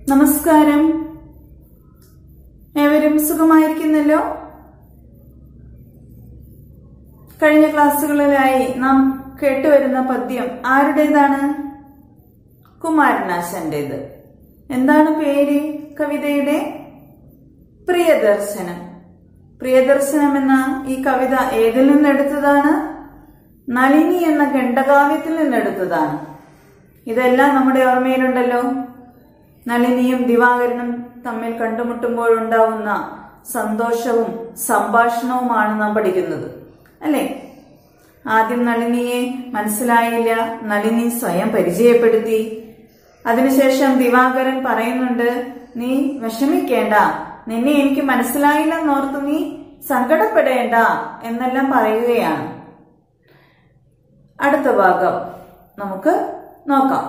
നമസ്കാരം ഏവരും സുഖമായിരിക്കുന്നല്ലോ കഴിഞ്ഞ ക്ലാസ്സുകളിലായി നാം കേട്ടുവരുന്ന പദ്യം ആരുടേതാണ് കുമാരനാശന്റേത് എന്താണ് പേര് കവിതയുടെ പ്രിയദർശനം പ്രിയദർശനം എന്ന ഈ കവിത ഏതിൽ നിന്നെടുത്തതാണ് നളിനി എന്ന ഖണ്ഡകാവ്യത്തിൽ നിന്നെടുത്തതാണ് ഇതെല്ലാം നമ്മുടെ ഓർമ്മയിലുണ്ടല്ലോ നളിനിയും ദിവാകരനും തമ്മിൽ കണ്ടുമുട്ടുമ്പോഴുണ്ടാവുന്ന സന്തോഷവും സംഭാഷണവുമാണ് നാം പഠിക്കുന്നത് അല്ലേ ആദ്യം നളിനിയെ മനസ്സിലായില്ല നളിനി സ്വയം പരിചയപ്പെടുത്തി അതിനുശേഷം ദിവാകരൻ പറയുന്നുണ്ട് നീ വിഷമിക്കേണ്ട നിന്നെ എനിക്ക് മനസ്സിലായില്ലെന്നോർത്ത് നീ സങ്കടപ്പെടേണ്ട എന്നെല്ലാം പറയുകയാണ് അടുത്ത ഭാഗം നമുക്ക് നോക്കാം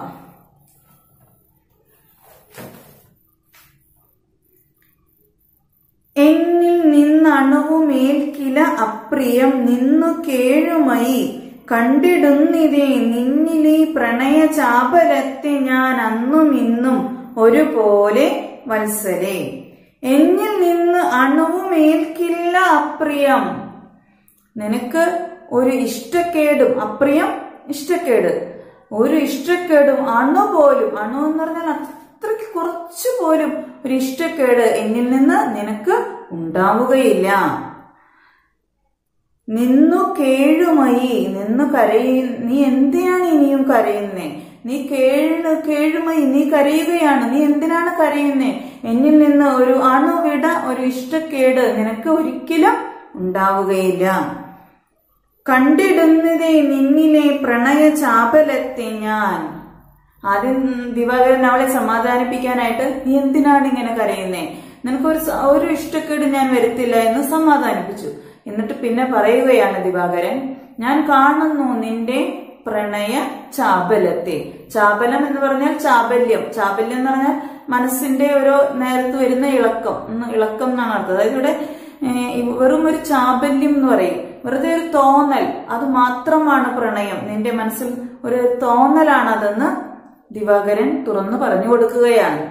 എന്നിൽ നിന്നണുവുമേൽക്കില അപ്രിയം നിന്നു കേഴുമയി കണ്ടിടുന്നിതേ നിന്നിലെ പ്രണയ ചാപലത്തെ ഞാൻ അന്നും ഇന്നും ഒരുപോലെ വത്സലേ എന്നിൽ നിന്ന് അണുവുമേൽക്കില്ല അപ്രിയം നിനക്ക് ഒരു ഇഷ്ടക്കേടും അപ്രിയം ഇഷ്ടക്കേട് ഒരു ഇഷ്ടക്കേടും അണു പോലും അണു എന്ന് പറഞ്ഞാൽ അത്രയ്ക്ക് കുറച്ചു പോലും ഒരു ഇഷ്ടക്കേട് എന്നിൽ നിന്ന് നിനക്ക് ഉണ്ടാവുകയില്ല നിന്നു കേഴുമയി നിന്നു കരയി നീ എന്തിനാണ് ഇനിയും കരയുന്നേ നീ കേഴു കേഴുമയി നീ കരയുകയാണ് നീ എന്തിനാണ് കരയുന്നേ എന്നിൽ നിന്ന് ഒരു അണുവിട ഒരു ഇഷ്ടക്കേട് നിനക്ക് ഒരിക്കലും ഉണ്ടാവുകയില്ല കണ്ടിടുന്നതേ നിന്നിലെ പ്രണയ ചാപലത്തെ ഞാൻ ആദ്യം ദിവാകരൻ അവളെ സമാധാനിപ്പിക്കാനായിട്ട് നീ എന്തിനാണ് ഇങ്ങനെ കരയുന്നേ നിനക്കൊരു സ- ഒരു ഇഷ്ടക്കേട് ഞാൻ വരുത്തില്ല എന്ന് സമാധാനിപ്പിച്ചു എന്നിട്ട് പിന്നെ പറയുകയാണ് ദിവാകരൻ ഞാൻ കാണുന്നു നിന്റെ പ്രണയ ചാബലത്തെ ചാബലം എന്ന് പറഞ്ഞാൽ ചാബല്യം ചാബല്യം എന്ന് പറഞ്ഞാൽ മനസ്സിന്റെ ഓരോ നേരത്ത് വരുന്ന ഇളക്കം ഉം, ഇളക്കം എന്നാണ് അർത്ഥം അതായത് ഇവിടെ ഏഹ്, ഇ- വെറും ഒരു ചാബല്യം എന്ന് പറയും വെറുതെ ഒരു തോന്നൽ അത് മാത്രമാണ് പ്രണയം നിന്റെ മനസ്സിൽ ഒരു തോന്നലാണ് അതെന്ന് ദിവാകരൻ തുറന്നു പറഞ്ഞു കൊടുക്കുകയാണ്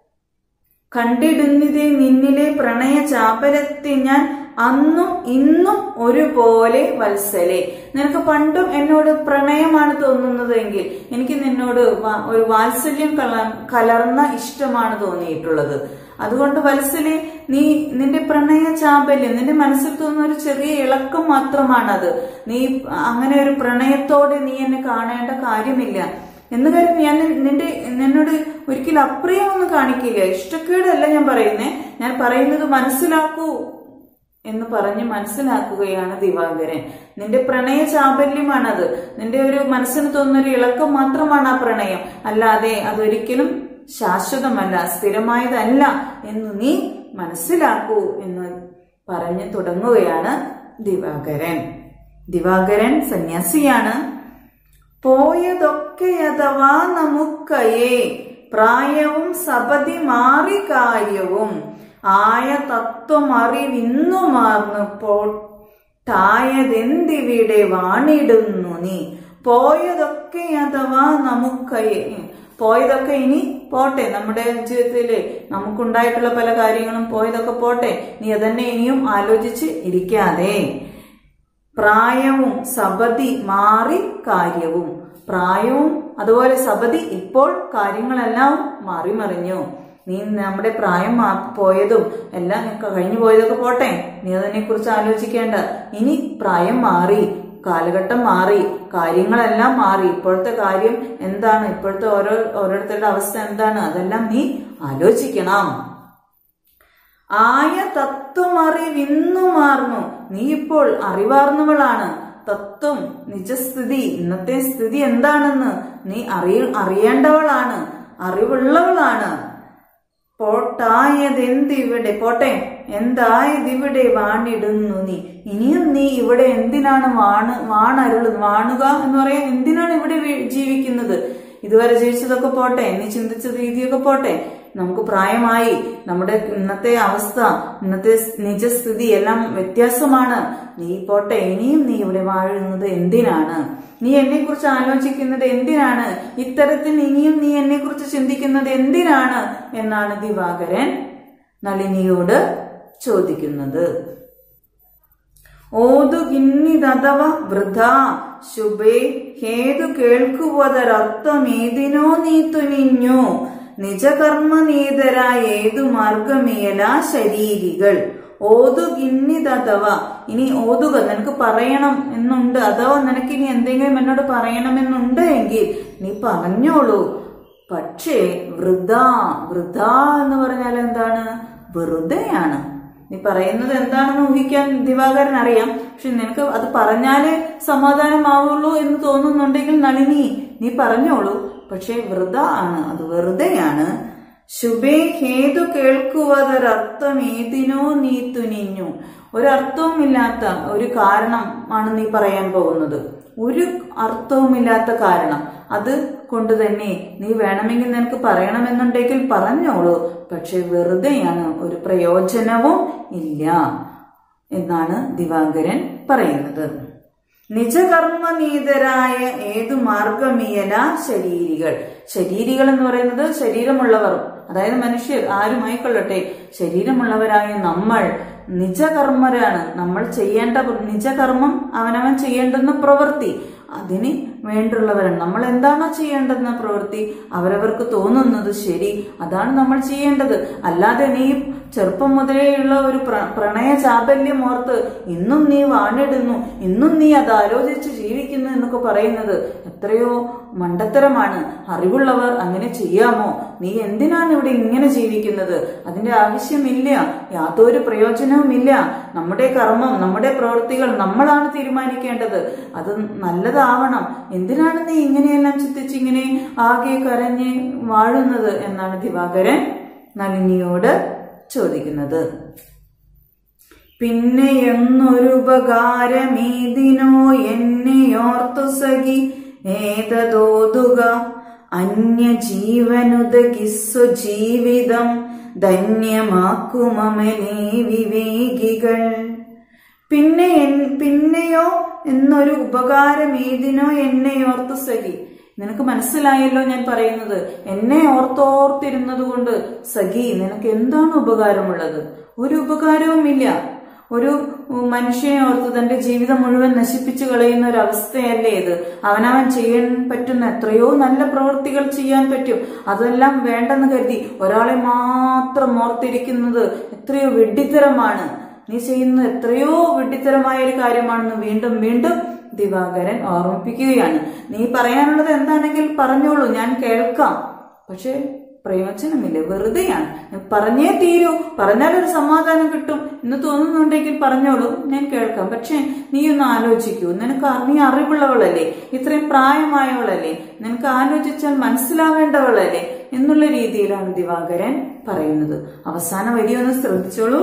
കണ്ടിടുന്നതേ നിന്നിലെ പ്രണയ ചാപലത്തെ ഞാൻ അന്നും ഇന്നും ഒരുപോലെ വത്സലെ നിനക്ക് പണ്ടും എന്നോട് പ്രണയമാണ് തോന്നുന്നതെങ്കിൽ എനിക്ക് നിന്നോട് വ- ഒരു വാത്സല്യം കല- കലർന്ന ഇഷ്ടമാണ് തോന്നിയിട്ടുള്ളത് അതുകൊണ്ട് വത്സലെ നീ നിന്റെ പ്രണയ ചാപല്യം നിന്റെ മനസ്സിൽ തോന്നുന്ന ഒരു ചെറിയ ഇളക്കം മാത്രമാണത് നീ അങ്ങനെ ഒരു പ്രണയത്തോടെ നീ എന്നെ കാണേണ്ട കാര്യമില്ല എന്ന് കരുതി ഞാൻ നി- നിന്റെ നിന്നോട് ഒരിക്കലും അപ്രിയമൊന്നും കാണിക്കില്ല ഇഷ്ടക്കേടല്ല ഞാൻ പറയുന്നേ ഞാൻ പറയുന്നത് മനസ്സിലാക്കൂ എന്ന് പറഞ്ഞ് മനസ്സിലാക്കുകയാണ് ദിവാകരൻ നിന്റെ പ്രണയ ചാബല്യമാണത് നിന്റെ ഒരു മനസ്സിന് തോന്നുന്ന ഒരു ഇളക്കം മാത്രമാണ് ആ പ്രണയം അല്ലാതെ അതൊരിക്കലും ശാശ്വതമല്ല സ്ഥിരമായതല്ല എന്ന് നീ മനസ്സിലാക്കൂ എന്ന് പറഞ്ഞു തുടങ്ങുകയാണ് ദിവാകരൻ ദിവാകരൻ സന്യാസിയാണ് പോയതൊക്കെ അഥവാ നമുക്കയേ പ്രായവും സപതി മാറി കാര്യവും ആയ തത്വമറിവിന്നു മാർന്നു പോട്ടായതെന്തിവിടെ വാണിടുന്നു നീ പോയതൊക്കെ അഥവാ നമുക്കയേ പോയതൊക്കെ ഇനി പോട്ടെ നമ്മുടെ ജീവിതത്തില് നമുക്കുണ്ടായിട്ടുള്ള പല കാര്യങ്ങളും പോയതൊക്കെ പോട്ടെ നീ അതന്നെ ഇനിയും ആലോചിച്ച് ഇരിക്കാതെ പ്രായവും സബതി മാറി കാര്യവും പ്രായവും അതുപോലെ സബതി ഇപ്പോൾ കാര്യങ്ങളെല്ലാം മാറി മറിഞ്ഞു നീ നമ്മുടെ പ്രായം മാ- പോയതും എല്ലാം ക- കഴിഞ്ഞു പോയതൊക്കെ പോട്ടെ നീ അതിനെ കുറിച്ച് ആലോചിക്കേണ്ട ഇനി പ്രായം മാറി കാലഘട്ടം മാറി കാര്യങ്ങളെല്ലാം മാറി ഇപ്പോഴത്തെ കാര്യം എന്താണ് ഇപ്പോഴത്തെ ഓരോ ഓരോരുത്തരുടെ അവസ്ഥ എന്താണ് അതെല്ലാം നീ ആലോചിക്കണം ആയ തത്വമറിവിന്നു മാറുന്നു നീ ഇപ്പോൾ അറിവാർന്നവളാണ് തത്വം നിജസ്ഥിതി ഇന്നത്തെ സ്ഥിതി എന്താണെന്ന് നീ അറിയ അറിയേണ്ടവളാണ് അറിവുള്ളവളാണ് പോട്ടായതെന്തിവിടെ പോട്ടെ എന്തായതിവിടെ വാണിടുന്നു നീ ഇനിയും നീ ഇവിടെ എന്തിനാണ് വാണ് വാണരുളുന്നത് വാണുക എന്ന് പറയാൻ എന്തിനാണ് ഇവിടെ വീ- ജീവിക്കുന്നത് ഇതുവരെ ജീവിച്ചതൊക്കെ പോട്ടെ നീ ചിന്തിച്ച രീതിയൊക്കെ പോട്ടെ നമുക്ക് പ്രായമായി നമ്മുടെ ഇന്നത്തെ അവസ്ഥ ഇന്നത്തെ നിജസ്ഥിതി എല്ലാം വ്യത്യാസമാണ് നീ പോട്ടെ ഇനിയും നീ ഇവിടെ വാഴുന്നത് എന്തിനാണ് നീ എന്നെ കുറിച്ച് ആലോചിക്കുന്നത് എന്തിനാണ് ഇത്തരത്തിൽ ഇനിയും നീ എന്നെ കുറിച്ച് ചിന്തിക്കുന്നത് എന്തിനാണ് എന്നാണ് ദിവാകരൻ നളിനിയോട് ചോദിക്കുന്നത് ഓതുകിന്നിതവ വൃഥ ശുഭേ ഹേതു കേൾക്കുവതരർത്ഥമേതിനോ നീ തുനിഞ്ഞു നിജകർമ്മനീതരായ ഏതു മാർഗമേല ശരീരികൾ ഓതുകിന്നിതവ ഇനി ഓതുക നിനക്ക് പറയണം എന്നുണ്ട് അഥവാ നിനക്ക് ഇനി എന്തെങ്കിലും എന്നോട് പറയണമെന്നുണ്ട് എങ്കിൽ നീ പറഞ്ഞോളൂ പക്ഷേ വൃദ്ധ വൃദ്ധ എന്ന് പറഞ്ഞാൽ എന്താണ് വെറുതെയാണ് നീ പറയുന്നത് എന്താണെന്ന് ഊഹിക്കാൻ ദിവാകരൻ അറിയാം പക്ഷെ നിനക്ക് അത് പറഞ്ഞാലേ സമാധാനമാവുള്ളൂ എന്ന് തോന്നുന്നുണ്ടെങ്കിൽ നളിനി നീ പറഞ്ഞോളൂ പക്ഷെ വൃത ആണ് അത് വെറുതെയാണ് ശുഭേ ഹേതു കേൾക്കുവതൊരർത്ഥം ഏതിനോ നീ തുനിഞ്ഞു ഒരർത്ഥവുമില്ലാത്ത ഒരു കാരണം ആണ് നീ പറയാൻ പോകുന്നത് ഒരു അർത്ഥവുമില്ലാത്ത കാരണം അത് കൊണ്ട് തന്നെ നീ വേണമെങ്കിൽ നിനക്ക് പറയണമെന്നുണ്ടെങ്കിൽ പറഞ്ഞോളൂ പക്ഷെ വെറുതെയാണ് ഒരു പ്രയോജനവും ഇല്ല എന്നാണ് ദിവാകരൻ പറയുന്നത് നിജകർമ്മനീതരായ ഏതു മാർഗമീയല ശരീരികൾ ശരീരികൾ എന്ന് പറയുന്നത് ശരീരമുള്ളവർ അതായത് മനുഷ്യർ ആരുമായിക്കൊള്ളട്ടെ ശരീരമുള്ളവരായ നമ്മൾ നിജകർമ്മരാണ് നമ്മൾ ചെയ്യേണ്ട നിജകർമ്മം അവനവൻ ചെയ്യേണ്ടുന്ന പ്രവൃത്തി അതിന് വേണ്ടുള്ളവരാണ് നമ്മൾ എന്താണോ ചെയ്യേണ്ടുന്ന പ്രവൃത്തി അവരവർക്ക് തോന്നുന്നത് ശരി അതാണ് നമ്മൾ ചെയ്യേണ്ടത് അല്ലാതെ നീ ചെറുപ്പം മുതലേയുള്ള ഒരു പ്ര പ്രണയ ചാബല്യം ഓർത്ത് ഇന്നും നീ വാണിടുന്നു ഇന്നും നീ അത് ആലോചിച്ച് ജീവിക്കുന്നു എന്നൊക്കെ പറയുന്നത് എത്രയോ മണ്ടത്തരമാണ് അറിവുള്ളവർ അങ്ങനെ ചെയ്യാമോ നീ എന്തിനാണ് ഇവിടെ ഇങ്ങനെ ജീവിക്കുന്നത് അതിന്റെ ആവശ്യമില്ല യാതൊരു പ്രയോജനവുമില്ല നമ്മുടെ കർമ്മം നമ്മുടെ പ്രവൃത്തികൾ നമ്മളാണ് തീരുമാനിക്കേണ്ടത് അത് നല്ലതാവണം എന്തിനാണ് നീ ഇങ്ങനെയെല്ലാം ചിന്തിച്ച് ഇങ്ങനെ ആകെ കരഞ്ഞ് വാഴുന്നത് എന്നാണ് ദിവാകരൻ നളിനിയോട് ചോദിക്കുന്നത് പിന്നെ എന്നൊരു ഉപകാരമേതിനോ എന്നെയോർത്തു സഖി ഏതതോതുക അന്യജീവനുദകിസ്വ ജീവിതം ധന്യമാക്കുമമനേ വിവേകികൾ പിന്നെ എൻ- പിന്നെയോ എന്നൊരു ഉപകാരം ഏതിനോ എന്നെ ഓർത്തു സഖി നിനക്ക് മനസ്സിലായല്ലോ ഞാൻ പറയുന്നത് എന്നെ ഓർത്തോർത്തിരുന്നത് കൊണ്ട് സഖി നിനക്ക് എന്താണ് ഉപകാരമുള്ളത് ഒരു ഉപകാരവുമില്ല ഒരു ഉം, മനുഷ്യനെ ഓർത്ത് തന്റെ ജീവിതം മുഴുവൻ നശിപ്പിച്ചു കളയുന്ന ഒരു അവസ്ഥയല്ലേ ഇത് അവനവൻ ചെയ്യാൻ പറ്റുന്ന എത്രയോ നല്ല പ്രവൃത്തികൾ ചെയ്യാൻ പറ്റും അതെല്ലാം വേണ്ടെന്ന് കരുതി ഒരാളെ മാത്രം ഓർത്തിരിക്കുന്നത് എത്രയോ വെഡിത്തരമാണ് നീ ചെയ്യുന്നത് എത്രയോ വിഡ്ഢിത്തരമായ ഒരു കാര്യമാണെന്ന് വീണ്ടും വീണ്ടും ദിവാകരൻ ഓർമ്മിപ്പിക്കുകയാണ് നീ പറയാനുള്ളത് എന്താണെങ്കിൽ പറഞ്ഞോളൂ ഞാൻ കേൾക്കാം പക്ഷെ പ്രയോജനമില്ല വെറുതെയാണ് ഞാൻ പറഞ്ഞേ തീരൂ പറഞ്ഞാൽ ഒരു സമാധാനം കിട്ടും എന്ന് തോന്നുന്നുണ്ടെങ്കിൽ പറഞ്ഞോളൂ ഞാൻ കേൾക്കാം പക്ഷെ നീ ഒന്ന് ആലോചിക്കൂ നിനക്ക് അ- നീ അറിവുള്ളവളല്ലേ ഇത്രയും പ്രായമായവളല്ലേ നിനക്ക് ആലോചിച്ചാൽ മനസ്സിലാവേണ്ടവളല്ലേ എന്നുള്ള രീതിയിലാണ് ദിവാകരൻ പറയുന്നത് അവസാന വരിയൊന്ന് ശ്രദ്ധിച്ചോളൂ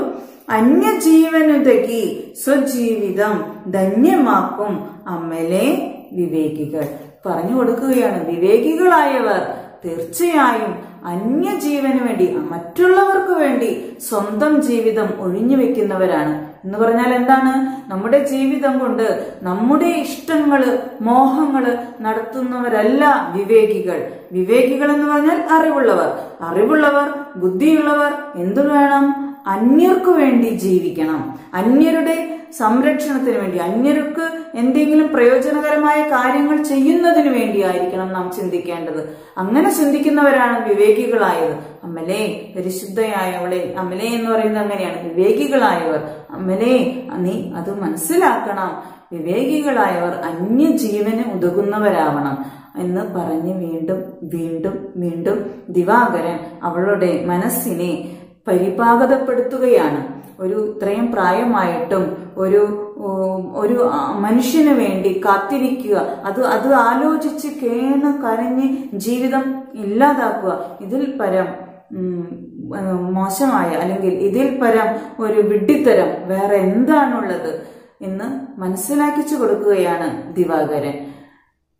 അന്യജീവനുതകി സ്വജീവിതം ധന്യമാക്കും അമ്മലെ വിവേകികൾ പറഞ്ഞു കൊടുക്കുകയാണ് വിവേകികളായവർ തീർച്ചയായും അന്യജീവന് വേണ്ടി മറ്റുള്ളവർക്ക് വേണ്ടി സ്വന്തം ജീവിതം ഒഴിഞ്ഞു വെക്കുന്നവരാണ് എന്ന് പറഞ്ഞാൽ എന്താണ് നമ്മുടെ ജീവിതം കൊണ്ട് നമ്മുടെ ഇഷ്ടങ്ങള് മോഹങ്ങള് നടത്തുന്നവരല്ല വിവേകികൾ വിവേകികൾ എന്ന് പറഞ്ഞാൽ അറിവുള്ളവർ അറിവുള്ളവർ ബുദ്ധിയുള്ളവർ എന്തു വേണം അന്യർക്കു വേണ്ടി ജീവിക്കണം അന്യരുടെ സംരക്ഷണത്തിന് വേണ്ടി അന്യർക്ക് എന്തെങ്കിലും പ്രയോജനകരമായ കാര്യങ്ങൾ ചെയ്യുന്നതിന് വേണ്ടിയായിരിക്കണം നാം ചിന്തിക്കേണ്ടത് അങ്ങനെ ചിന്തിക്കുന്നവരാണ് വിവേകികളായത് അമ്മലേ പരിശുദ്ധയായവളെ അമ്മലേ എന്ന് പറയുന്നത് അങ്ങനെയാണ് വിവേകികളായവർ അമ്മലേ നീ അത് മനസ്സിലാക്കണം വിവേകികളായവർ അന്യജീവന് ഉതകുന്നവരാവണം എന്ന് പറഞ്ഞ് വീണ്ടും വീണ്ടും വീണ്ടും ദിവാകരൻ അവളുടെ മനസ്സിനെ പരിപാകതപ്പെടുത്തുകയാണ് ഒരു ഇത്രയും പ്രായമായിട്ടും ഒരു ഉം, ഒരു ആ, മനുഷ്യന് വേണ്ടി കാത്തിരിക്കുക അത് അത് ആലോചിച്ച് കേണ് കരഞ്ഞ് ജീവിതം ഇല്ലാതാക്കുക ഇതിൽ പരം ഉം, ഉം, മോശമായ അല്ലെങ്കിൽ ഇതിൽ പരം ഒരു വിഡ്ഢിത്തരം വേറെ എന്താണുള്ളത് എന്ന് മനസ്സിലാക്കിച്ചു കൊടുക്കുകയാണ് ദിവാകരൻ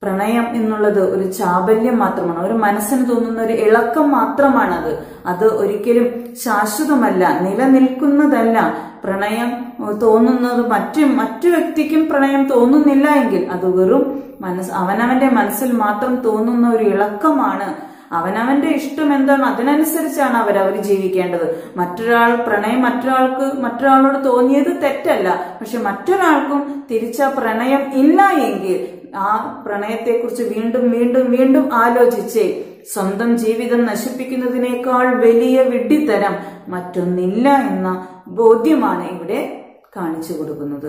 പ്രണയം എന്നുള്ളത് ഒരു ചാബല്യം മാത്രമാണ് ഒരു മനസ്സിന് തോന്നുന്ന ഒരു ഇളക്കം മാത്രമാണത് അത് ഒരിക്കലും ശാശ്വതമല്ല നിലനിൽക്കുന്നതല്ല പ്രണയം തോന്നുന്നത് മറ്റു മറ്റു വ്യക്തിക്കും പ്രണയം തോന്നുന്നില്ല എങ്കിൽ അത് വെറും മനസ് അവനവന്റെ മനസ്സിൽ മാത്രം തോന്നുന്ന ഒരു ഇളക്കമാണ് അവനവന്റെ ഇഷ്ടം എന്താണോ അതിനനുസരിച്ചാണ് അവർ അവർ ജീവിക്കേണ്ടത് മറ്റൊരാൾ പ്രണയം മറ്റൊരാൾക്ക് മറ്റൊരാളോട് തോന്നിയത് തെറ്റല്ല പക്ഷെ മറ്റൊരാൾക്കും തിരിച്ച പ്രണയം ഇല്ല എങ്കിൽ ആ പ്രണയത്തെക്കുറിച്ച് വീണ്ടും വീണ്ടും വീണ്ടും ആലോചിച്ച് സ്വന്തം ജീവിതം നശിപ്പിക്കുന്നതിനേക്കാൾ വലിയ വിഡ്ഢിത്തരം മറ്റൊന്നില്ല എന്ന ബോധ്യമാണ് ഇവിടെ കാണിച്ചു കൊടുക്കുന്നത്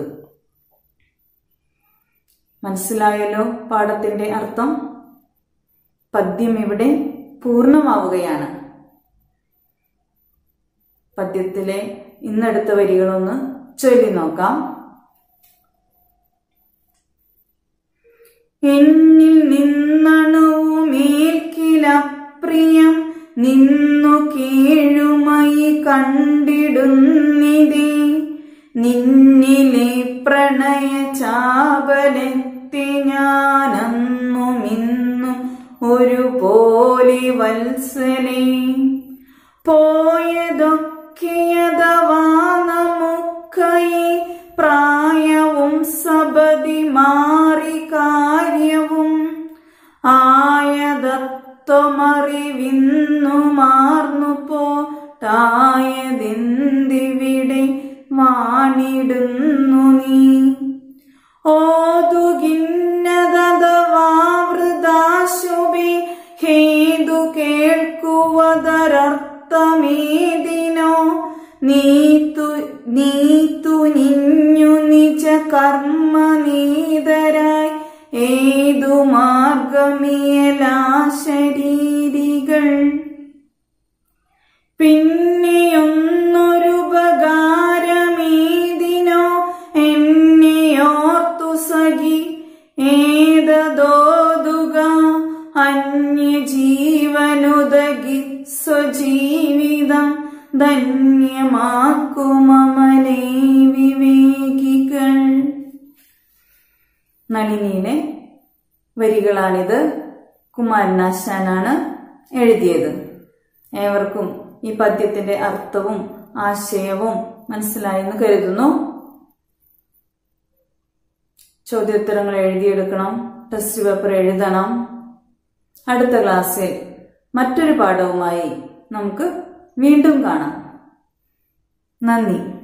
മനസ്സിലായല്ലോ പാഠത്തിന്റെ അർത്ഥം പദ്യം ഇവിടെ പൂർണ്ണമാവുകയാണ് പദ്യത്തിലെ ഇന്നെടുത്ത വരികളൊന്ന് ചൊല്ലി നോക്കാം എന്നിൽ നിന്നണവുമേൽക്കില പ്രിയം നിന്നു കീഴുമായി കണ്ടിടുന്നിതേ നിന്നിലെ പ്രണയ ചാപലെത്തി ഞാനന്നും ഇന്നും ഒരുപോലെ വത്സലേ പോയതൊക്കെയതവാ നമുക്കൈ പ്രായവും സബതി മാറി കാര്യവും ആയതത്വമറിവിന്നു മാർന്നു പോട്ടായതെന്തിവിടെ വാണിടുന്നു നീ ഓതുകിന്നതവാവൃതാശുഭി ഹേതു കേൾക്കുവതരർത്ഥമേതിനോ നീതു നീതു നിഞ്ഞു നിജ കർമ്മ നീതരായി ഏതു മാർഗമിയലാ ശരീരികൾ പിന്നെയൊന്നൊരുപകാരമേതിനോ എന്നെയോർത്തു സഖി ഏതതോതുക അന്യജീവനുതകി സ്വജീവിതം ധന്യമാക്കുമമലേ വിവേകികൾ നളിനിയിലെ വരികളാണിത് കുമാരനാശാനാണ് എഴുതിയത് ഏവർക്കും ഈ പദ്യത്തിന്റെ അർത്ഥവും ആശയവും മനസ്സിലായെന്ന് കരുതുന്നു ചോദ്യോത്തരങ്ങൾ എഴുതിയെടുക്കണം ടെസ്റ്റ് പേപ്പർ എഴുതണം അടുത്ത ക്ലാസ്സിൽ മറ്റൊരു പാഠവുമായി നമുക്ക് വീണ്ടും കാണാം നന്ദി